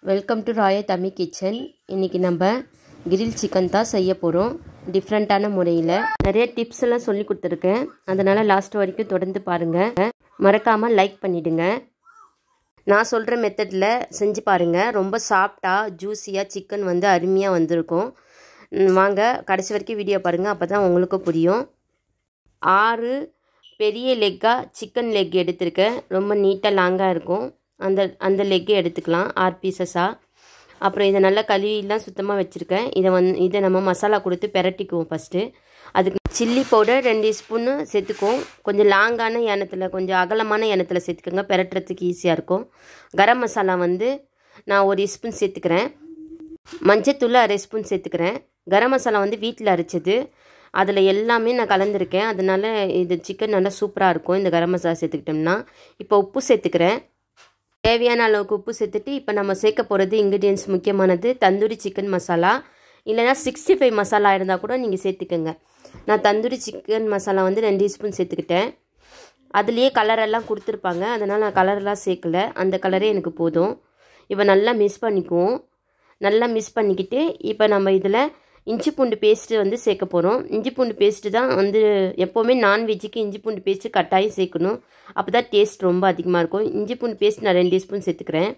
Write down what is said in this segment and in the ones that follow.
welcome to ராய தமி kitchen இன்றைக்கி நம்ம கிரில் சிக்கன் தான் செய்ய போகிறோம் டிஃப்ரெண்ட்டான முறையில் நிறைய டிப்ஸ் எல்லாம் சொல்லி கொடுத்துருக்கேன் அதனால் லாஸ்ட் வரைக்கும் தொடர்ந்து பாருங்கள் மறக்காமல் லைக் பண்ணிவிடுங்க நான் சொல்கிற மெத்தடில் செஞ்சு பாருங்கள் ரொம்ப சாஃப்டாக ஜூஸியாக சிக்கன் வந்து அருமையாக வந்திருக்கும் ம், வாங்க கடைசி வரைக்கும் வீடியோ பாருங்கள் அப்போ தான் உங்களுக்கும் புரியும் ஆறு பெரிய லெக்காக சிக்கன் லெக் எடுத்திருக்கேன் ரொம்ப நீட்டாக லாங்காக இருக்கும் அந்த அந்த லெக்கை எடுத்துக்கலாம் ஆறு பீசஸாக அப்புறம் இதை நல்லா கழுவிலாம் சுத்தமாக வச்சுருக்கேன் இதை வந்து இதை நம்ம மசாலா கொடுத்து பெரட்டிக்குவோம் ஃபஸ்ட்டு அதுக்கு சில்லி பவுடர் ரெண்டு ஸ்பூன்னு சேர்த்துக்குவோம் கொஞ்சம் லாங்கான எண்ணத்தில் கொஞ்சம் அகலமான எண்ணத்தில் சேர்த்துக்கோங்க பெரட்டுறதுக்கு ஈஸியாக இருக்கும் கரம் மசாலா வந்து நான் ஒரு ஸ்பூன் சேர்த்துக்கிறேன் மஞ்சத்தூள் அரை ஸ்பூன் சேர்த்துக்கிறேன் கரம் மசாலா வந்து வீட்டில் அரைச்சது அதில் எல்லாமே நான் கலந்துருக்கேன் அதனால் இது சிக்கன் நல்லா சூப்பராக இருக்கும் இந்த கரம் மசாலா சேர்த்துக்கிட்டோம்னா இப்போ உப்பு சேர்த்துக்கிறேன் தேவையான அளவுக்கு உப்பு சேர்த்துட்டு இப்போ நம்ம சேர்க்க போகிறது இன்க்ரீடியன்ஸ் முக்கியமானது தந்தூரி சிக்கன் மசாலா இல்லைனா சிக்ஸ்டி ஃபைவ் மசாலா இருந்தால் கூட நீங்கள் சேர்த்துக்கோங்க நான் தந்தூரி சிக்கன் மசாலா வந்து ரெண்டு ஸ்பூன் சேர்த்துக்கிட்டேன் அதுலேயே கலரெல்லாம் கொடுத்துருப்பாங்க அதனால் நான் கலரெல்லாம் சேர்க்கல அந்த கலரே எனக்கு போதும் இப்போ நல்லா மிக்ஸ் பண்ணிக்குவோம் நல்லா மிக்ஸ் பண்ணிக்கிட்டு இப்போ நம்ம இதில் இஞ்சி பூண்டு பேஸ்ட்டு வந்து சேர்க்க போகிறோம் இஞ்சி பூண்டு பேஸ்ட்டு தான் வந்து எப்போவுமே நான்வெஜ்ஜுக்கு இஞ்சி பூண்டு பேஸ்ட்டு கட்டாயம் சேர்க்கணும் அப்போ தான் டேஸ்ட் ரொம்ப அதிகமாக இருக்கும் இஞ்சி பூண்டு பேஸ்ட் நான் ரெண்டு ஸ்பூன் சேர்த்துக்கிறேன்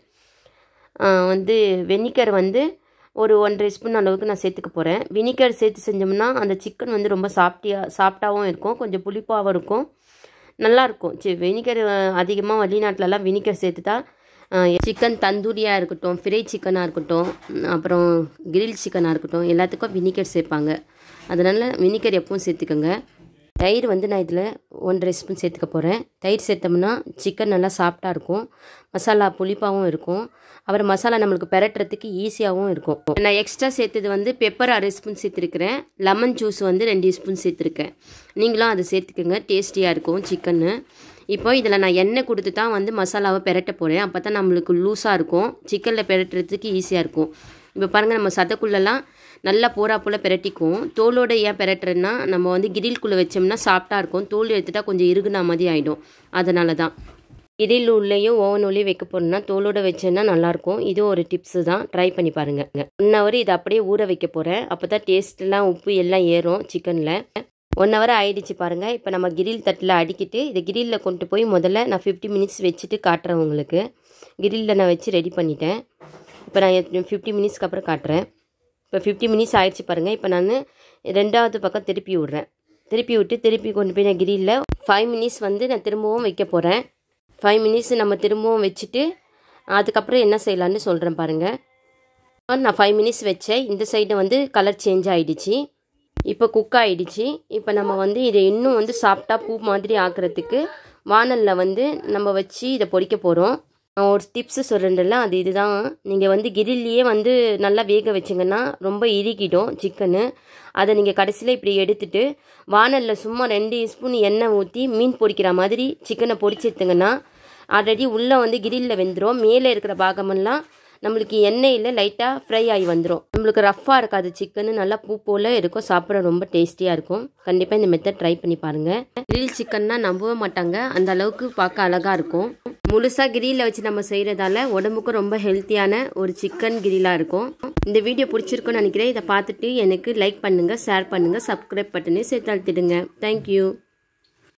வந்து வெனிகர் வந்து ஒரு ஒன்றரை ஸ்பூன் அளவுக்கு நான் சேர்த்துக்க போகிறேன் வினிகர் சேர்த்து செஞ்சோம்னா அந்த சிக்கன் வந்து ரொம்ப சாஃப்டியாக சாஃப்டாகவும் இருக்கும் கொஞ்சம் புளிப்பாகவும் இருக்கும் நல்லாயிருக்கும் சரி வினிகர் அதிகமாக வெளிநாட்டிலலாம் வினிகர் சேர்த்து தான் சிக்கன் தந்தூரியாக இருக்கட்டும் ஃப்ரை சிக்கனாக இருக்கட்டும் அப்புறம் கிரில் சிக்கனாக இருக்கட்டும் எல்லாத்துக்கும் வினிகர் சேர்ப்பாங்க அதனால் வினிகர் எப்பவும் சேர்த்துக்கோங்க தயிர் வந்து நான் இதில் ஒன்றரை ஸ்பூன் சேர்த்துக்க போகிறேன் தயிர் சேர்த்தோம்னா சிக்கன் நல்லா சாஃப்டாக இருக்கும் மசாலா புளிப்பாகவும் இருக்கும் அப்புறம் மசாலா நம்மளுக்கு பெரட்டுறதுக்கு ஈஸியாகவும் இருக்கும் நான் எக்ஸ்ட்ரா சேர்த்தது வந்து பெப்பர் அரை ஸ்பூன் சேர்த்துருக்கிறேன் லெமன் ஜூஸ் வந்து ரெண்டு ஸ்பூன் சேர்த்துருக்கேன் நீங்களும் அதை சேர்த்துக்கோங்க டேஸ்டியாக இருக்கும் சிக்கன்னு இப்போ இதில் நான் எண்ணெய் கொடுத்து தான் வந்து மசாலாவை பெரட்ட போகிறேன் அப்போ தான் நம்மளுக்கு லூஸாக இருக்கும் சிக்கனில் பெரட்டுறதுக்கு ஈஸியாக இருக்கும் இப்போ பாருங்கள் நம்ம சதைக்குள்ளெல்லாம் நல்லா போரா போல் பெரட்டிக்குவோம் தோலோட ஏன் பெரட்டுறேன்னா நம்ம வந்து கிரில்குள்ளே வச்சோம்னா சாஃப்டாக இருக்கும் தோல் எடுத்துட்டா கொஞ்சம் இறுகுன மாதிரி ஆகிடும் அதனால தான் கிரில் உள்ளேயும் ஓவன் உள்ளேயும் வைக்க போகிறோம்னா தோலோட வச்சேன்னா நல்லாயிருக்கும் இது ஒரு டிப்ஸு தான் ட்ரை பண்ணி பாருங்கள் ஒன் ஹவர் இதை அப்படியே ஊற வைக்க போகிறேன் அப்போ தான் டேஸ்ட்லாம் உப்பு எல்லாம் ஏறும் சிக்கனில் ஒன் ஹவர் ஆயிடுச்சு பாருங்கள் இப்போ நம்ம கிரில் தட்டில் அடிக்கிட்டு இதை கிரில்லில் கொண்டு போய் முதல்ல நான் ஃபிஃப்டி மினிட்ஸ் வச்சுட்டு காட்டுறேன் உங்களுக்கு கிரில்லில் நான் வச்சு ரெடி பண்ணிட்டேன் இப்போ நான் ஃபிஃப்டி மினிட்ஸ்க்கு அப்புறம் காட்டுறேன் இப்போ ஃபிஃப்டி மினிட்ஸ் ஆயிடுச்சு பாருங்கள் இப்போ நான் ரெண்டாவது பக்கம் திருப்பி விட்றேன் திருப்பி விட்டு திருப்பி கொண்டு போய் நான் கிரில்லில் ஃபைவ் மினிட்ஸ் வந்து நான் திரும்பவும் வைக்க போகிறேன் ஃபைவ் மினிட்ஸ் நம்ம திரும்பவும் வச்சுட்டு அதுக்கப்புறம் என்ன செய்யலான்னு சொல்கிறேன் பாருங்கள் நான் ஃபைவ் மினிட்ஸ் வச்சேன் இந்த சைடு வந்து கலர் சேஞ்ச் ஆகிடுச்சு இப்போ குக் ஆகிடுச்சு இப்போ நம்ம வந்து இதை இன்னும் வந்து சாஃப்டாக பூ மாதிரி ஆக்கிறதுக்கு வானலில் வந்து நம்ம வச்சு இதை பொரிக்க போகிறோம் நான் ஒரு டிப்ஸு சொல்கிறேன்ல அது இதுதான் நீங்கள் வந்து கிரில்லையே வந்து நல்லா வேக வச்சிங்கன்னா ரொம்ப இறுகிடும் சிக்கனு அதை நீங்கள் கடைசியில் இப்படி எடுத்துட்டு வானலில் சும்மா ரெண்டு ஸ்பூன் எண்ணெய் ஊற்றி மீன் பொரிக்கிற மாதிரி சிக்கனை பொரிச்சு எடுத்துங்கன்னா ஆல்ரெடி உள்ளே வந்து கிரில்லில் வெந்துடும் மேலே இருக்கிற பாகமெல்லாம் நம்மளுக்கு எண்ணெயில் லைட்டாக ஃப்ரை ஆகி வந்துடும் நம்மளுக்கு ரஃப்பாக இருக்காது சிக்கனு நல்லா பூ போல் இருக்கும் சாப்பிட ரொம்ப டேஸ்டியாக இருக்கும் கண்டிப்பாக இந்த மெத்தட் ட்ரை பண்ணி பாருங்கள் கிரில் சிக்கன்னா நம்பவே மாட்டாங்க அந்த அளவுக்கு பார்க்க அழகாக இருக்கும் முழுசாக கிரியில் வச்சு நம்ம செய்கிறதால உடம்புக்கும் ரொம்ப ஹெல்த்தியான ஒரு சிக்கன் கிரிலாக இருக்கும் இந்த வீடியோ பிடிச்சிருக்குன்னு நினைக்கிறேன் இதை பார்த்துட்டு எனக்கு லைக் பண்ணுங்கள் ஷேர் பண்ணுங்கள் சப்ஸ்கிரைப் பட்டனே சேர்த்து அழுத்திடுங்க தேங்க்யூ